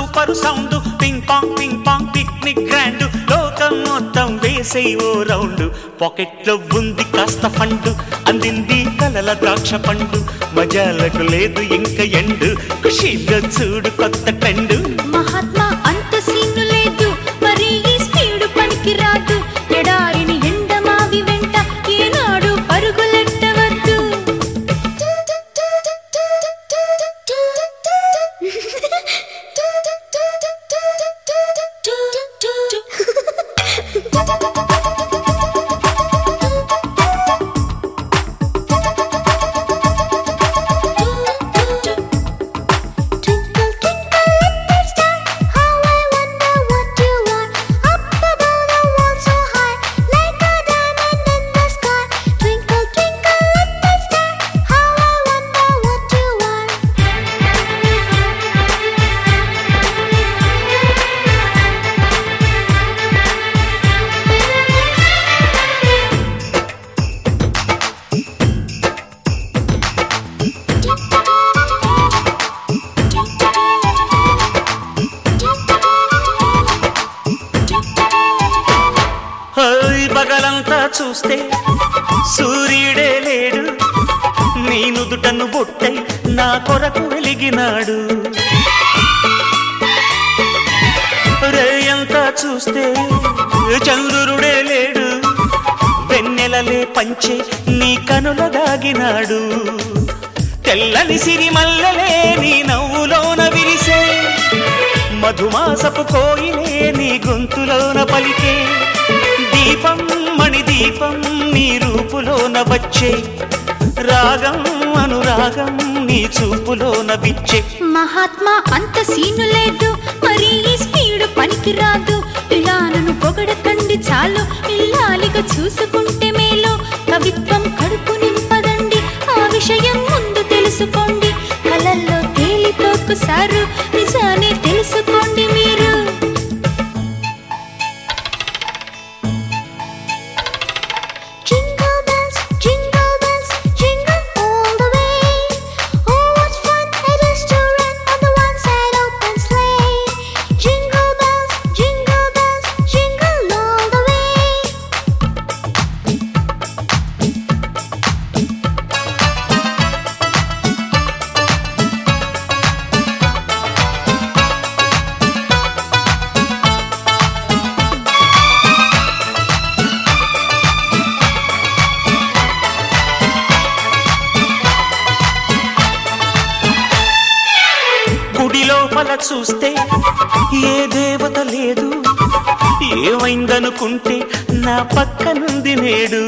Super sound ping pong ping pong picnic grand లోకం మొత్తం వేసే ఓ రౌండ్ పాకెట్ లో ఉంది కాస్త ఫండ్ అందింది కలల ద్రాక్ష పండు మజాలకు లేదు ఇంక ఎండు ఖుషీగా చూడు కొత్త ట్రెండ్ మహాత్మా అంత సీను లేదు మరి ఈ స్పీడు పనికి రాదు ఎడారిని ఎండమావి వెంట ఏనాడు పరుగులెట్టవద్దు Twinkle, twinkle, little star, how I wonder what you are. Up above the world so high, like a diamond in the sky. Twinkle, twinkle, little star, how I wonder what you are. హోయ్ పగలంతా చూస్తే సూర్యుడే లేడు నీ నుదుటను బొట్టై నా కొరకు వెలిగినాడు రేయంతా చూస్తే చంద్రుడే లేడు వెన్నెలలే పంచే నీ కనుల దాగినాడు తెల్లని సిరిమల్లలే నీ నవ్వులోన విరిసే మధుమాసపు కోయిలే నీ గొంతులోన పలికే దీపం మణి దీపం నీ రూపులోన వచ్చే రాగం అనురాగం నీ చూపులోన విచ్చే మహాత్మా అంత సీను లేదు మరి ఈ స్పీడు పనికి రాదు ఇలా నన్ను పొగడకండి చాలు ఇల్లాలిగా చూసుకుంటే మేలు కవిత్వం కడుపు నింపదండి ఆ విషయం ముందు తెలుసుకోండి కలల్లో తేలిపోకుసారు నిజాన్ని తెలుసుకోండి మీరు Jingle bells, jingle bells, jingle all the way. Oh, what fun it is to run on the one-side open sleigh. Jingle bells, jingle bells, jingle all the way. గుడి లోపల చూస్తే ఏ దేవత లేదు ఏమైందనుకుంటే నా పక్కనుంది నేడు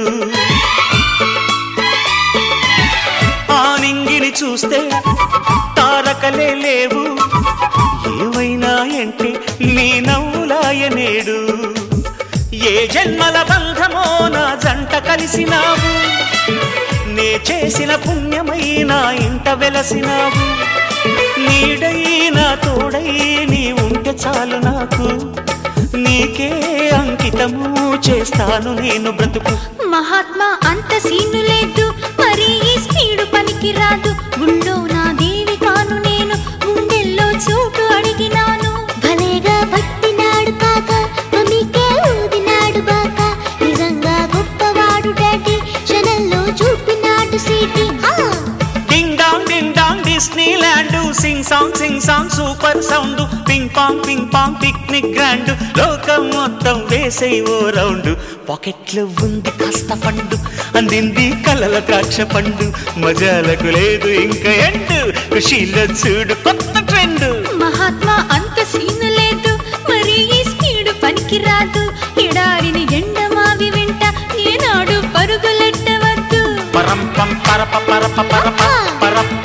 ఆ నింగిని చూస్తే తారకలే లేవు ఏమైనా అంటే నీ నవ్వులాయ నేడు ఏ జన్మల బంధమో నా జంట కలిసినావు నే చేసిన పుణ్యమై నా ఇంట వెలసినావు నీడై నా తోడై నీ ఉంటే చాలు నాకు నీకే అంకితము చేస్తాను నేను బ్రతుకు మహాత్మా అంత సీను లేదు మరి ఈ స్పీడు పనికి రాదు గుళ్ళో నా దేవి కాను నేను గుండెల్లో చోటు అడిగినాను భలేగా పట్టినాడు కాక మమ్మీకే ఊదినాడు బాక నిజంగా గొప్పవాడు డాడీ క్షణంలో చూపినాడు city ding dong ding dong Disneyland sing song sing song super sound ping pong ping pong picnic grand లోకం మొత్తం వేసే ఓ రౌండ్ పాకెట్లో ఉంది కాస్త ఫండ్ అందింది కలల ద్రాక్ష పండు మజాలకు లేదు ఇంకా ఎండు ఖుషీలో చూడు కొత్త ట్రెండ్ మహాత్మా అంత సీను లేదు మరి ఈ స్పీడు పనికి రాదు ఎడారిని ఎండమావి వెంట ఏనాడు పరుగులెట్టవద్దు పరం పం పరప పరప పరప పరప